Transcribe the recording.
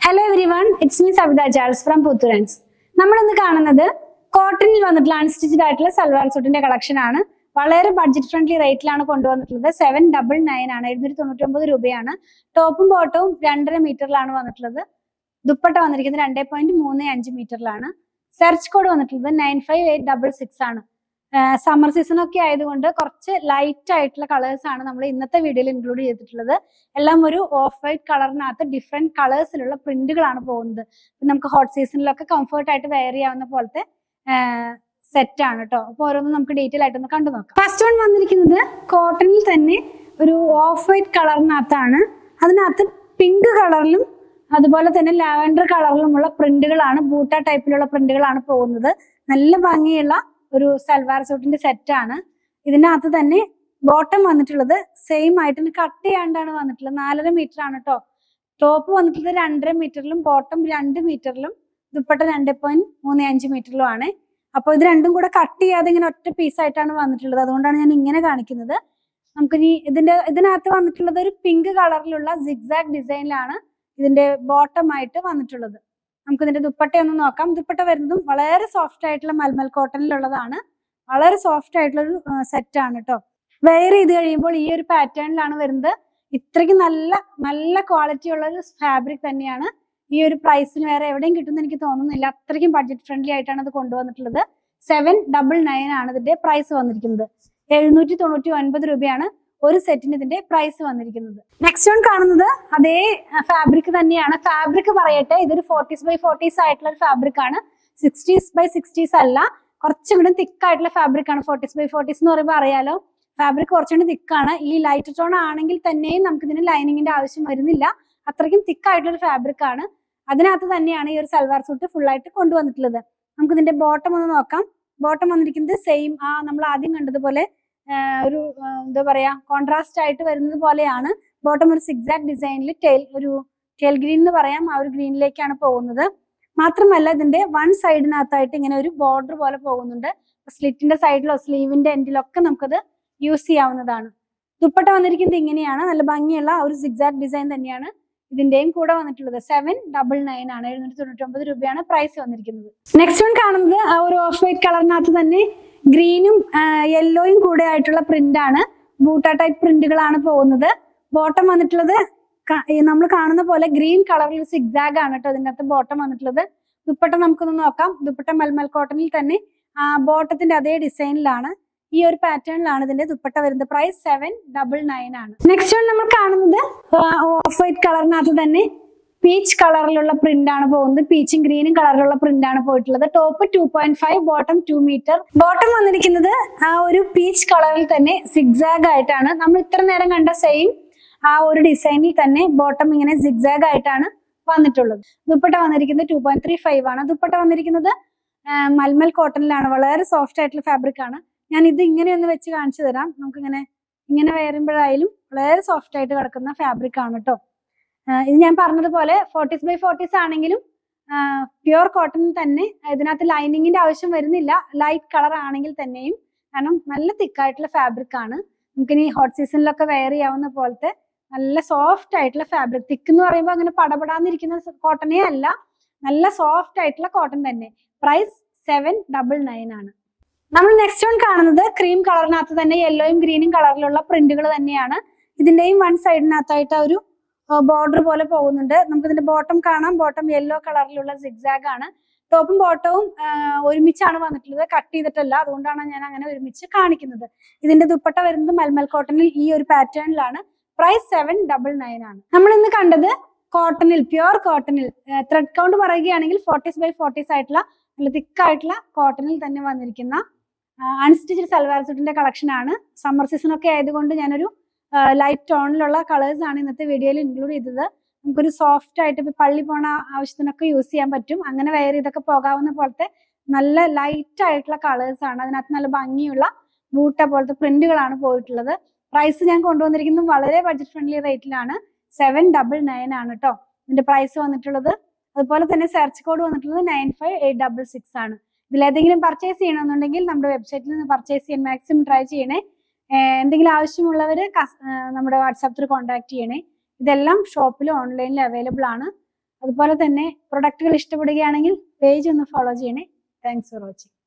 hello everyone it's me Savitha Charles from പുത്തുരൻസ് നമ്മൾ ഇന്ന് കാണുന്നത് കോട്ടണിൽ വന്നിട്ടുള്ള അൺസ്റ്റിച്ചഡ് ആയിട്ടുള്ള സൽവാർ സൂട്ടിന്റെ കളക്ഷൻ ആണ് വളരെ ബഡ്ജറ്റ് ഫ്രണ്ട്ലി റേറ്റിലാണ് കൊണ്ടുവന്നിട്ടുള്ളത് സെവൻ ഡബിൾ നയൻ ആണ് എഴുന്നൂറ്റി തൊണ്ണൂറ്റി ഒമ്പത് രൂപയാണ് ടോപ്പും ബോട്ടവും രണ്ടര മീറ്ററിലാണ് വന്നിട്ടുള്ളത് ദുപ്പട്ട വന്നിരിക്കുന്നത് രണ്ടേ പോയിന്റ് മൂന്ന് അഞ്ച് മീറ്ററിലാണ് സെർച്ച് കോഡ് വന്നിട്ടുള്ളത് nine five eight double six ആണ് സമ്മർ സീസൺ ഒക്കെ ആയതുകൊണ്ട് കുറച്ച് ലൈറ്റ് ആയിട്ടുള്ള കളേഴ്സ് ആണ് നമ്മൾ ഇന്നത്തെ വീഡിയോയിൽ ഇൻക്ലൂഡ് ചെയ്തിട്ടുള്ളത് എല്ലാം ഒരു ഓഫ് വൈറ്റ് കളറിനകത്ത് ഡിഫറെന്റ് കളേഴ്സിലുള്ള പ്രിന്റുകളാണ് പോകുന്നത് ഇപ്പൊ നമുക്ക് ഹോട്ട് സീസണിലൊക്കെ കംഫർട്ട് ആയിട്ട് വെയർ ചെയ്യാവുന്ന പോലത്തെ സെറ്റ് ആണ് കേട്ടോ അപ്പൊ ഓരോന്നും നമുക്ക് ഡീറ്റെയിൽ ആയിട്ടൊന്ന് കണ്ടു നോക്കാം ഫസ്റ്റ് വൺ വന്നിരിക്കുന്നത് കോട്ടണിൽ തന്നെ ഒരു ഓഫ് വൈറ്റ് കളറിനകത്താണ് അതിനകത്ത് പിങ്ക് കളറിലും അതുപോലെ തന്നെ ലാവൻഡർ കളറിലുമുള്ള പ്രിന്റുകളാണ് ബൂട്ട ടൈപ്പിലുള്ള പ്രിന്റുകളാണ് പോകുന്നത് നല്ല ഭംഗിയുള്ള ഒരു സൽവാർ സൂട്ടിന്റെ സെറ്റ് ആണ് ഇതിനകത്ത് തന്നെ ബോട്ടം വന്നിട്ടുള്ളത് സെയിം ആയിട്ട് കട്ട് ചെയ്യാണ്ടാണ് വന്നിട്ടുള്ളത് നാലര മീറ്റർ ആണ് കേട്ടോ ടോപ്പ് വന്നിട്ടുള്ളത് രണ്ടര മീറ്ററിലും ബോട്ടം രണ്ട് മീറ്ററിലും ദുപ്പട്ട രണ്ട് പോയിന്റ് മൂന്ന് അഞ്ച് മീറ്ററിലും ആണ് അപ്പോൾ ഇത് രണ്ടും കൂടെ കട്ട് ചെയ്യാതെ ഇങ്ങനെ ഒറ്റ പീസ് ആയിട്ടാണ് വന്നിട്ടുള്ളത് അതുകൊണ്ടാണ് ഞാൻ ഇങ്ങനെ കാണിക്കുന്നത് നമുക്കിനി ഇതിന്റെ ഇതിനകത്ത് വന്നിട്ടുള്ളത് ഒരു പിങ്ക് കളറിലുള്ള സിഗ്സാഗ് ഡിസൈനിലാണ് ഇതിന്റെ ബോട്ടം ആയിട്ട് വന്നിട്ടുള്ളത് നമുക്ക് ഇതിന്റെ ദുപ്പട്ട ഒന്ന് നോക്കാം ദുപ്പട്ട വരുന്നതും വളരെ സോഫ്റ്റ് ആയിട്ടുള്ള മൽമൽ കോട്ടണിലുള്ളതാണ് വളരെ സോഫ്റ്റ് ആയിട്ടുള്ള ഒരു സെറ്റ് ആണ് കേട്ടോ വെയർ ചെയ്ത് കഴിയുമ്പോൾ ഈ ഒരു പാറ്റേണിലാണ് വരുന്നത് ഇത്രയ്ക്ക് നല്ല നല്ല ക്വാളിറ്റി ഉള്ള ഒരു ഫാബ്രിക് തന്നെയാണ് ഈ ഒരു പ്രൈസിന് വേറെ എവിടെയും കിട്ടുമെന്ന് എനിക്ക് തോന്നുന്നില്ല അത്രയ്ക്കും ബഡ്ജറ്റ് ഫ്രണ്ട്ലി ആയിട്ടാണ് ഇത് കൊണ്ടുവന്നിട്ടുള്ളത് സെവൻ ഡബിൾ നയൻ ആണ് ഇതിന്റെ പ്രൈസ് വന്നിരിക്കുന്നത് എഴുന്നൂറ്റി തൊണ്ണൂറ്റി ഒൻപത് രൂപയാണ് ഒരു സെറ്റിന് ഇതിന്റെ പ്രൈസ് വന്നിരിക്കുന്നത് നെക്സ്റ്റ് വൺ കാണുന്നത് അതേ ഫാബ്രിക് തന്നെയാണ് ഫാബ്രിക് പറയട്ടെ ഇതൊരു ഫോർട്ടീസ് ബൈ ഫോർട്ടീസ് ആയിട്ടുള്ള ഒരു ഫാബ്രിക് ആണ് സിക്സ്റ്റീസ് ബൈ സിക്സ്റ്റീസ് അല്ല കുറച്ചും കൂടി തിക്ക് ആയിട്ടുള്ള ഫാബ്രിക് ആണ് ഫോർട്ടീസ് ബൈ ഫോർട്ടീസ് എന്ന് പറയുമ്പോൾ അറിയാലോ ഫാബ്രിക് കുറച്ചുകൂടി തിക്കാണ് ഈ ലൈറ്റ് ടോൺ ആണെങ്കിൽ തന്നെയും നമുക്ക് ഇതിന് ലൈനിങ്ങിന്റെ ആവശ്യം വരുന്നില്ല അത്രയ്ക്കും തിക്കായിട്ടുള്ള ഒരു ഫാബ്രിക് ആണ് അതിനകത്ത് തന്നെയാണ് ഈ ഒരു സൽവാർ സൂട്ട് ഫുൾ ആയിട്ട് കൊണ്ടുവന്നിട്ടുള്ളത് നമുക്ക് ഇതിന്റെ ബോട്ടം ഒന്ന് നോക്കാം ബോട്ടം വന്നിരിക്കുന്നത് സെയിം ആ നമ്മൾ ആദ്യം കണ്ടതുപോലെ ഒരു എന്താ പറയാ കോൺട്രാസ്റ്റ് ആയിട്ട് വരുന്നത് പോലെയാണ് ബോട്ടം ഒരു സിക്സാക്ട് ഡിസൈനിൽ ടെയിൽ ഒരു ടെയിൽ ഗ്രീൻ എന്ന് പറയാം ആ ഒരു ഗ്രീനിലേക്കാണ് പോകുന്നത് മാത്രമല്ല ഇതിന്റെ വൺ സൈഡിനകത്തായിട്ട് ഇങ്ങനെ ഒരു ബോർഡർ പോലെ പോകുന്നുണ്ട് സ്ലിറ്റിന്റെ സൈഡിലോ സ്ലീവിന്റെ എൻഡിലോ ഒക്കെ നമുക്കത് യൂസ് ചെയ്യാവുന്നതാണ് ദുപ്പട്ട വന്നിരിക്കുന്നത് ഇങ്ങനെയാണ് നല്ല ഭംഗിയുള്ള ഒരു സിക്സാക്ട് ഡിസൈൻ തന്നെയാണ് ഇതിന്റെയും കൂടെ വന്നിട്ടുള്ളത് സെവൻ ഡബിൾ നയൻ ആണ് എഴുന്നൂറ്റി തൊണ്ണൂറ്റി ഒമ്പത് രൂപയാണ് പ്രൈസ് വന്നിരിക്കുന്നത് നെക്സ്റ്റ് വൺ കാണുന്നത് ആ ഒരു ഓഫ് വൈറ്റ് കളറിനകത്ത് തന്നെ ഗ്രീനും യെല്ലോയും കൂടെ ആയിട്ടുള്ള പ്രിന്റ് ആണ് ബൂട്ട ടൈപ്പ് പ്രിന്റുകളാണ് പോകുന്നത് ബോട്ടം വന്നിട്ടുള്ളത് നമ്മൾ കാണുന്ന പോലെ ഗ്രീൻ കളറിൽ സിഗ്സാഗ് ആണ് കേട്ടോ ഇതിൻ്റെ അകത്ത് ബോട്ടം വന്നിട്ടുള്ളത് ദുപ്പട്ട നമുക്കൊന്ന് നോക്കാം ദുപ്പട്ട മൽമൽ കോട്ടണിൽ തന്നെ ആ ബോട്ടത്തിന്റെ അതേ ഡിസൈനിലാണ് ഈ ഒരു പാറ്റേണിലാണ് ഇതിന്റെ ദുപ്പട്ട വരുന്നത് പ്രൈസ് സെവൻ ഡബിൾ നയൻ ആണ് നെക്സ്റ്റ് വൺ നമ്മൾ കാണുന്നത് ഓഫ് വൈറ്റ് കളറിനകത്ത് തന്നെ പീച്ച് കളറിലുള്ള പ്രിന്റ് ആണ് പോകുന്നത് പീച്ചും ഗ്രീനും കളറിലുള്ള പ്രിന്റ് ആണ് പോയിട്ടുള്ളത് top two point five bottom two metre bottom വന്നിരിക്കുന്നത് ആ ഒരു പീച്ച് കളറിൽ തന്നെ സിഗ്സാഗ് ആയിട്ടാണ് നമ്മൾ ഇത്ര നേരം കണ്ട സെയിം ആ ഒരു ഡിസൈനിൽ തന്നെ ബോട്ടം ഇങ്ങനെ സിഗ്സാഗ് ആയിട്ടാണ് വന്നിട്ടുള്ളത് ദുപ്പട്ട വന്നിരിക്കുന്നത് ടു പോയിന്റ് ത്രീ ഫൈവ് ആണ് ദുപ്പട്ട വന്നിരിക്കുന്നത് മൽമൽ കോട്ടണിലാണ് വളരെ സോഫ്റ്റ് ആയിട്ടുള്ള ഫാബ്രിക് ആണ് ഞാൻ ഇത് ഇങ്ങനെ ഒന്ന് വെച്ച് കാണിച്ചു തരാം നമുക്കിങ്ങനെ ഇങ്ങനെ വേറുമ്പോഴായാലും വളരെ സോഫ്റ്റ് ആയിട്ട് കിടക്കുന്ന ഫാബ്രിക് ആണ് കേട്ടോ ഇത് ഞാൻ പറഞ്ഞതുപോലെ ഫോർട്ടീസ് ബൈ ഫോർട്ടീസ് ആണെങ്കിലും പ്യുവർ കോട്ടൺ തന്നെ ഇതിനകത്ത് ലൈനിങ്ങിന്റെ ആവശ്യം വരുന്നില്ല ലൈറ്റ് കളർ ആണെങ്കിൽ തന്നെയും കാരണം നല്ല തിക്കായിട്ടുള്ള ഫാബ്രിക് ആണ് നമുക്കിനി ഹോട്ട് സീസണിലൊക്കെ വെയർ ചെയ്യാവുന്ന പോലത്തെ നല്ല സോഫ്റ്റ് ആയിട്ടുള്ള ഫാബ്രിക് തിക്ക് എന്ന് പറയുമ്പോൾ അങ്ങനെ പടപടാന്നിരിക്കുന്ന കോട്ടണേ അല്ല നല്ല സോഫ്റ്റ് ആയിട്ടുള്ള കോട്ടൺ തന്നെ പ്രൈസ് സെവൻ ഡബിൾ നയൻ ആണ് നമ്മൾ നെക്സ്റ്റ് വൺ കാണുന്നത് ക്രീം കളറിനകത്ത് തന്നെ യെല്ലോയും ഗ്രീനും കളറിലുള്ള പ്രിന്റുകൾ തന്നെയാണ് ഇതിന്റെയും വൺ സൈഡിനകത്തായിട്ട് ഒരു ബോർഡർ പോലെ പോകുന്നുണ്ട് നമുക്ക് ഇതിന്റെ ബോട്ടം കാണാം ബോട്ടം യെല്ലോ കളറിലുള്ള സിഗ്സാഗ് ആണ് ടോപ്പും ബോട്ടവും ഒരുമിച്ചാണ് വന്നിട്ടുള്ളത് കട്ട് ചെയ്തിട്ടല്ല അതുകൊണ്ടാണ് ഞാൻ അങ്ങനെ ഒരുമിച്ച് കാണിക്കുന്നത് ഇതിന്റെ ദുപ്പട്ട വരുന്നത് മൽമൽ കോട്ടണിൽ ഈ ഒരു പാറ്റേണിലാണ് പ്രൈസ് സെവൻ ഡബിൾ നയൻ ആണ് നമ്മൾ ഇന്ന് കണ്ടത് കോട്ടണിൽ പ്യുവർ കോട്ടണിൽ ത്രെഡ് കൗണ്ട് പറയുകയാണെങ്കിൽ ഫോർട്ടീസ് ബൈ ഫോർട്ടീസ് ആയിട്ടുള്ള നല്ല തിക്കായിട്ടുള്ള കോട്ടണിൽ തന്നെ വന്നിരിക്കുന്ന അൺസ്റ്റിച്ചഡ് സൽവാർ സൂട്ടിന്റെ കളക്ഷൻ ആണ് സമ്മർ സീസൺ ഒക്കെ ആയതുകൊണ്ട് ഞാനൊരു ലൈറ്റ് ടോണിലുള്ള കളേഴ്സ് ആണ് ഇന്നത്തെ വീഡിയോയിൽ ഇൻക്ലൂഡ് ചെയ്തത് നമുക്കൊരു സോഫ്റ്റ് ആയിട്ട് ഇപ്പൊ പള്ളി പോണ ആവശ്യത്തിനൊക്കെ യൂസ് ചെയ്യാൻ പറ്റും അങ്ങനെ വെയർ ചെയ്തൊക്കെ പോകാവുന്ന പോലത്തെ നല്ല ലൈറ്റ് ആയിട്ടുള്ള കളേഴ്സ് ആണ് അതിനകത്ത് നല്ല ഭംഗിയുള്ള ബൂട്ട പോലത്തെ പ്രിന്റുകളാണ് പോയിട്ടുള്ളത് പ്രൈസ് ഞാൻ കൊണ്ടുവന്നിരിക്കുന്നത് വളരെ ബഡ്ജറ്റ് ഫ്രണ്ട്ലി റേറ്റിലാണ് സെവൻ ഡബിൾ നയൻ ആണ് കേട്ടോ ഇതിന്റെ പ്രൈസ് വന്നിട്ടുള്ളത് അതുപോലെ തന്നെ സെർച്ച് കോഡ് വന്നിട്ടുള്ളത് nine five eight double six ആണ് ഇതിലേതെങ്കിലും പർച്ചേസ് ചെയ്യണമെന്നുണ്ടെങ്കിൽ നമ്മുടെ വെബ്സൈറ്റിൽ നിന്ന് പർച്ചേസ് ചെയ്യാൻ മാക്സിമം ട്രൈ ചെയ്യണേ എന്തെങ്കിലും ആവശ്യമുള്ളവർ നമ്മുടെ വാട്സാപ്പ് ത്രൂ കോൺടാക്ട് ചെയ്യണേ ഇതെല്ലാം ഷോപ്പിലും ഓൺലൈനിലും അവൈലബിൾ ആണ് അതുപോലെ തന്നെ പ്രൊഡക്റ്റുകൾ ഇഷ്ടപ്പെടുകയാണെങ്കിൽ പേജ് ഒന്ന് ഫോളോ ചെയ്യണേ താങ്ക്സ് ഫോർ വാച്ചിങ്